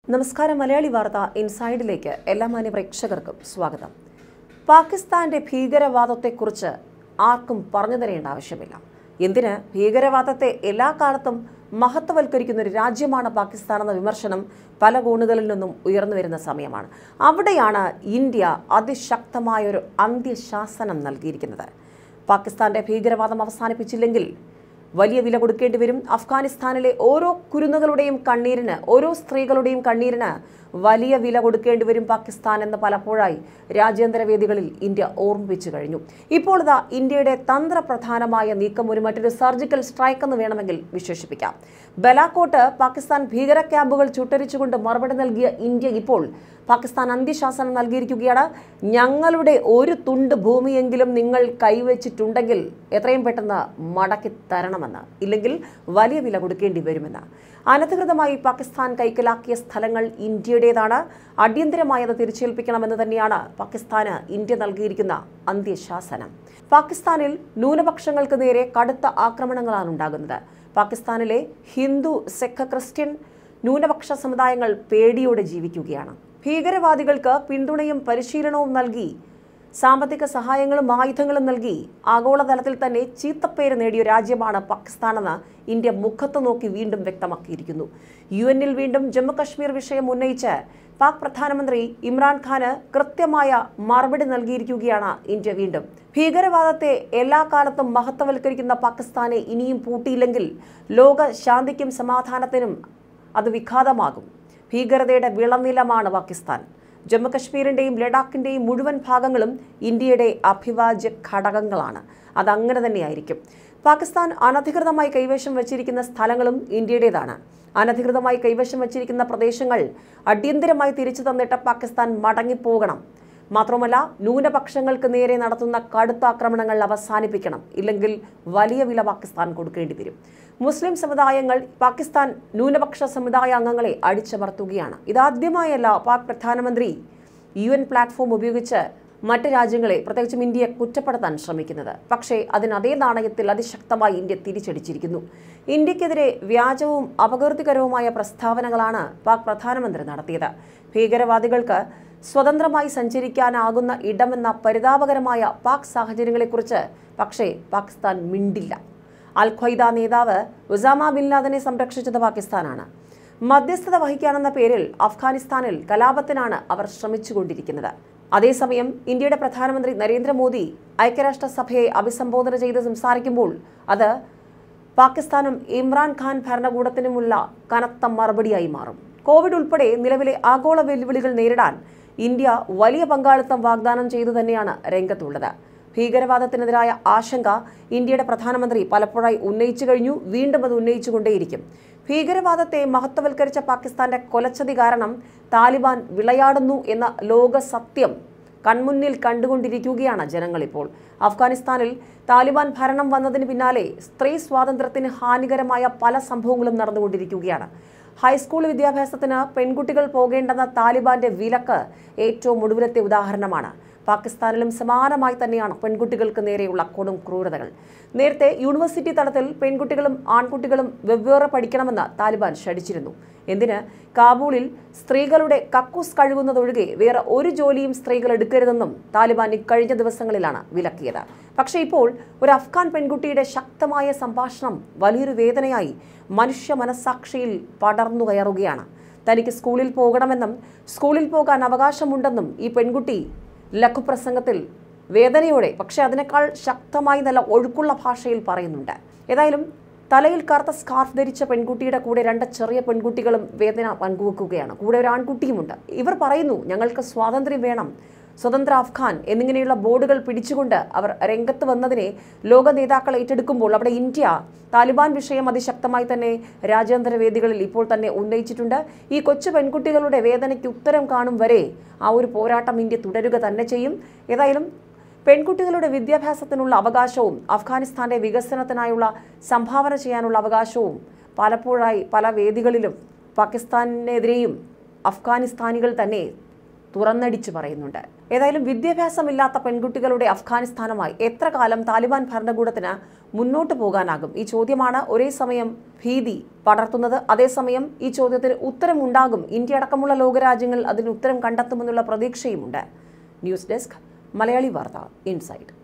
നമസ്കാരം മലയാളി വാർത്ത ഇൻസൈഡിലേക്ക് എല്ലാ മാന്യ പ്രേക്ഷകർക്കും സ്വാഗതം പാകിസ്ഥാന്റെ ഭീകരവാദത്തെക്കുറിച്ച് ആർക്കും പറഞ്ഞു തരേണ്ട ആവശ്യമില്ല എന്തിന് ഭീകരവാദത്തെ എല്ലാ കാലത്തും മഹത്വവൽക്കരിക്കുന്ന ഒരു രാജ്യമാണ് പാകിസ്ഥാൻ എന്ന വിമർശനം പല കോണുകളിൽ നിന്നും ഉയർന്നു വരുന്ന സമയമാണ് അവിടെയാണ് ഇന്ത്യ അതിശക്തമായ ഒരു അന്ത്യശാസനം നൽകിയിരിക്കുന്നത് പാകിസ്ഥാന്റെ ഭീകരവാദം അവസാനിപ്പിച്ചില്ലെങ്കിൽ വലിയ വില കൊടുക്കേണ്ടി വരും അഫ്ഗാനിസ്ഥാനിലെ ഓരോ കുരുന്നുകളുടെയും കണ്ണീരിന് ഓരോ സ്ത്രീകളുടെയും കണ്ണീരിന് വലിയ വില കൊടുക്കേണ്ടി വരും പാകിസ്ഥാൻ എന്ന് പലപ്പോഴായി രാജ്യാന്തര വേദികളിൽ ഇന്ത്യ ഓർമ്മിപ്പിച്ചു കഴിഞ്ഞു ഇപ്പോൾ ഇതാ ഇന്ത്യയുടെ തന്ത്രപ്രധാനമായ നീക്കം ഒരു മറ്റൊരു സർജിക്കൽ സ്ട്രൈക്ക് എന്ന് വേണമെങ്കിൽ വിശേഷിപ്പിക്കാം ബലാക്കോട്ട് പാകിസ്ഥാൻ ഭീകര ക്യാമ്പുകൾ ചുട്ടരിച്ചുകൊണ്ട് മറുപടി നൽകിയ ഇന്ത്യ ഇപ്പോൾ പാകിസ്ഥാൻ അന്ത്യശാസനം നൽകിയിരിക്കുകയാണ് ഞങ്ങളുടെ ഒരു തുണ്ട് ഭൂമിയെങ്കിലും നിങ്ങൾ കൈവച്ചിട്ടുണ്ടെങ്കിൽ എത്രയും പെട്ടെന്ന് മടക്കി തരണമെന്ന് ഇല്ലെങ്കിൽ വലിയ വില കൊടുക്കേണ്ടി വരുമെന്ന് അനധികൃതമായി പാകിസ്ഥാൻ കൈക്കലാക്കിയ സ്ഥലങ്ങൾ ഇന്ത്യയുടേതാണ് അടിയന്തരമായി അത് തിരിച്ചേൽപ്പിക്കണമെന്ന് തന്നെയാണ് പാകിസ്ഥാന് ഇന്ത്യ നൽകിയിരിക്കുന്ന അന്ത്യശാസനം പാകിസ്ഥാനിൽ ന്യൂനപക്ഷങ്ങൾക്ക് നേരെ കടുത്ത ആക്രമണങ്ങളാണ് ഉണ്ടാകുന്നത് പാകിസ്ഥാനിലെ ഹിന്ദു സിഖ് ക്രിസ്ത്യൻ ന്യൂനപക്ഷ സമുദായങ്ങൾ പേടിയോടെ ജീവിക്കുകയാണ് ഭീകരവാദികൾക്ക് പിന്തുണയും പരിശീലനവും നൽകി സാമ്പത്തിക സഹായങ്ങളും ആയുധങ്ങളും നൽകി ആഗോളതലത്തിൽ തന്നെ ചീത്തപ്പേര് നേടിയ രാജ്യമാണ് പാകിസ്ഥാനെന്ന് ഇന്ത്യ മുഖത്ത് നോക്കി വീണ്ടും വ്യക്തമാക്കിയിരിക്കുന്നു യു എന്നിൽ വീണ്ടും ജമ്മുകശ്മീർ വിഷയം ഉന്നയിച്ച് പാക് പ്രധാനമന്ത്രി ഇമ്രാൻഖാന് കൃത്യമായ മറുപടി നൽകിയിരിക്കുകയാണ് ഇന്ത്യ വീണ്ടും ഭീകരവാദത്തെ എല്ലാ കാലത്തും മഹത്വവൽക്കരിക്കുന്ന പാകിസ്ഥാനെ ഇനിയും പൂട്ടിയില്ലെങ്കിൽ ലോക ശാന്തിക്കും സമാധാനത്തിനും അത് വിഘാതമാകും ഭീകരതയുടെ വിളനിലമാണ് പാകിസ്ഥാൻ ജമ്മുകശ്മീരിന്റെയും ലഡാക്കിന്റെയും മുഴുവൻ ഭാഗങ്ങളും ഇന്ത്യയുടെ അഭിവാജ്യ ഘടകങ്ങളാണ് അതങ്ങനെ തന്നെയായിരിക്കും പാകിസ്ഥാൻ അനധികൃതമായി കൈവശം വച്ചിരിക്കുന്ന സ്ഥലങ്ങളും ഇന്ത്യയുടേതാണ് അനധികൃതമായി കൈവശം വച്ചിരിക്കുന്ന പ്രദേശങ്ങൾ അടിയന്തരമായി തിരിച്ചു തന്നിട്ട് പാകിസ്ഥാൻ മടങ്ങിപ്പോകണം മാത്രമല്ല ന്യൂനപക്ഷങ്ങൾക്ക് നേരെ നടത്തുന്ന കടുത്ത ആക്രമണങ്ങൾ അവസാനിപ്പിക്കണം ഇല്ലെങ്കിൽ വലിയ വില പാകിസ്ഥാൻ കൊടുക്കേണ്ടി വരും മുസ്ലിം സമുദായങ്ങൾ പാകിസ്ഥാൻ ന്യൂനപക്ഷ സമുദായ അംഗങ്ങളെ അടിച്ചമർത്തുകയാണ് ഇതാദ്യമായല്ല പാക് പ്രധാനമന്ത്രി യു എൻ പ്ലാറ്റ്ഫോം ഉപയോഗിച്ച് മറ്റ് രാജ്യങ്ങളെ പ്രത്യേകിച്ചും ഇന്ത്യയെ കുറ്റപ്പെടുത്താൻ ശ്രമിക്കുന്നത് പക്ഷേ അതിന് അതേ നാണയത്തിൽ അതിശക്തമായി ഇന്ത്യ തിരിച്ചടിച്ചിരിക്കുന്നു ഇന്ത്യക്കെതിരെ വ്യാജവും അപകീർത്തികരവുമായ പ്രസ്താവനകളാണ് പാക് പ്രധാനമന്ത്രി നടത്തിയത് ഭീകരവാദികൾക്ക് സ്വതന്ത്രമായി സഞ്ചരിക്കാനാകുന്ന ഇടമെന്ന പരിതാപകരമായ പാക് സാഹചര്യങ്ങളെക്കുറിച്ച് പക്ഷേ പാകിസ്ഥാൻ മിണ്ടില്ല അൽ ഖ്വയ്ദ നേതാവ് ഉസാമ ബിൻ ലാദനെ സംരക്ഷിച്ചത് പാകിസ്ഥാനാണ് മധ്യസ്ഥത വഹിക്കാനെന്ന പേരിൽ അഫ്ഗാനിസ്ഥാനിൽ കലാപത്തിനാണ് അവർ ശ്രമിച്ചുകൊണ്ടിരിക്കുന്നത് അതേസമയം ഇന്ത്യയുടെ പ്രധാനമന്ത്രി നരേന്ദ്രമോദി ഐക്യരാഷ്ട്രസഭയെ അഭിസംബോധന ചെയ്ത് സംസാരിക്കുമ്പോൾ അത് പാകിസ്ഥാനും ഇമ്രാൻഖാൻ ഭരണകൂടത്തിനുമുള്ള കനത്ത മറുപടിയായി മാറും കോവിഡ് ഉൾപ്പെടെ നിലവിലെ ആഗോള വെല്ലുവിളികൾ നേരിടാൻ ഇന്ത്യ വലിയ പങ്കാളിത്തം വാഗ്ദാനം ചെയ്തു തന്നെയാണ് രംഗത്തുള്ളത് ഭീകരവാദത്തിനെതിരായ ആശങ്ക ഇന്ത്യയുടെ പ്രധാനമന്ത്രി പലപ്പോഴായി ഉന്നയിച്ചു കഴിഞ്ഞു വീണ്ടും അത് ഉന്നയിച്ചുകൊണ്ടേയിരിക്കും ഭീകരവാദത്തെ മഹത്വവൽക്കരിച്ച പാകിസ്ഥാന്റെ കൊലച്ചതി കാരണം താലിബാൻ വിളയാടുന്നു എന്ന ലോക സത്യം കൺമുന്നിൽ കണ്ടുകൊണ്ടിരിക്കുകയാണ് ജനങ്ങളിപ്പോൾ അഫ്ഗാനിസ്ഥാനിൽ താലിബാൻ ഭരണം വന്നതിന് പിന്നാലെ സ്ത്രീ സ്വാതന്ത്ര്യത്തിന് ഹാനികരമായ പല സംഭവങ്ങളും നടന്നുകൊണ്ടിരിക്കുകയാണ് ഹൈസ്കൂൾ വിദ്യാഭ്യാസത്തിന് പെൺകുട്ടികൾ പോകേണ്ടെന്ന താലിബാന്റെ വിലക്ക് ഏറ്റവും ഒടുവിലത്തെ ഉദാഹരണമാണ് പാകിസ്ഥാനിലും സമാനമായി തന്നെയാണ് പെൺകുട്ടികൾക്ക് നേരെയുള്ള കൊടും ക്രൂരതകൾ നേരത്തെ യൂണിവേഴ്സിറ്റി തലത്തിൽ പെൺകുട്ടികളും ആൺകുട്ടികളും വെവ്വേറെ പഠിക്കണമെന്ന് താലിബാൻ ശഠിച്ചിരുന്നു എന്തിന് കാബൂളിൽ സ്ത്രീകളുടെ കക്കൂസ് കഴുകുന്നതൊഴികെ വേറെ ഒരു ജോലിയും സ്ത്രീകൾ എടുക്കരുതെന്നും താലിബാൻ ഇക്കഴിഞ്ഞ ദിവസങ്ങളിലാണ് വിലക്കിയത് പക്ഷേ ഇപ്പോൾ ഒരു അഫ്ഗാൻ പെൺകുട്ടിയുടെ ശക്തമായ സംഭാഷണം വലിയൊരു വേദനയായി മനുഷ്യ മനസാക്ഷിയിൽ പടർന്നു കയറുകയാണ് തനിക്ക് സ്കൂളിൽ പോകണമെന്നും സ്കൂളിൽ പോകാൻ അവകാശമുണ്ടെന്നും ഈ പെൺകുട്ടി ലഘുപ്രസംഗത്തിൽ വേദനയോടെ പക്ഷേ അതിനേക്കാൾ ശക്തമായി നല്ല ഒഴുക്കുള്ള ഭാഷയിൽ പറയുന്നുണ്ട് ഏതായാലും തലയിൽ കറുത്ത സ്കാർഫ് ധരിച്ച പെൺകുട്ടിയുടെ കൂടെ രണ്ട് ചെറിയ പെൺകുട്ടികളും വേദന പങ്കുവെക്കുകയാണ് കൂടെ ഒരു ആൺകുട്ടിയുമുണ്ട് ഇവർ പറയുന്നു ഞങ്ങൾക്ക് സ്വാതന്ത്ര്യം വേണം സ്വതന്ത്ര അഫ്ഗാൻ എന്നിങ്ങനെയുള്ള ബോർഡുകൾ പിടിച്ചുകൊണ്ട് അവർ രംഗത്ത് വന്നതിനെ ലോക നേതാക്കൾ ഏറ്റെടുക്കുമ്പോൾ അവിടെ ഇന്ത്യ താലിബാൻ വിഷയം അതിശക്തമായി തന്നെ രാജ്യാന്തര വേദികളിൽ ഇപ്പോൾ തന്നെ ഉന്നയിച്ചിട്ടുണ്ട് ഈ കൊച്ചു പെൺകുട്ടികളുടെ വേദനയ്ക്ക് ഉത്തരം കാണും വരെ ആ ഒരു പോരാട്ടം ഇന്ത്യ തുടരുക തന്നെ ചെയ്യും ഏതായാലും പെൺകുട്ടികളുടെ വിദ്യാഭ്യാസത്തിനുള്ള അവകാശവും അഫ്ഗാനിസ്ഥാന്റെ വികസനത്തിനായുള്ള സംഭാവന ചെയ്യാനുള്ള അവകാശവും പലപ്പോഴായി പല വേദികളിലും പാകിസ്ഥാനെതിരെയും അഫ്ഗാനിസ്ഥാനികൾ തന്നെ തുറന്നടിച്ചു പറയുന്നുണ്ട് ഏതായാലും വിദ്യാഭ്യാസമില്ലാത്ത പെൺകുട്ടികളുടെ അഫ്ഗാനിസ്ഥാനുമായി എത്ര കാലം താലിബാൻ ഭരണകൂടത്തിന് മുന്നോട്ട് പോകാനാകും ഈ ചോദ്യമാണ് ഒരേ സമയം ഭീതി പടർത്തുന്നത് അതേസമയം ഈ ചോദ്യത്തിന് ഉത്തരമുണ്ടാകും ഇന്ത്യ അടക്കമുള്ള ലോകരാജ്യങ്ങൾ അതിന് ഉത്തരം കണ്ടെത്തുമെന്നുള്ള പ്രതീക്ഷയുമുണ്ട് ന്യൂസ് ഡെസ്ക് മലയാളി വാർത്ത ഇൻസൈഡ്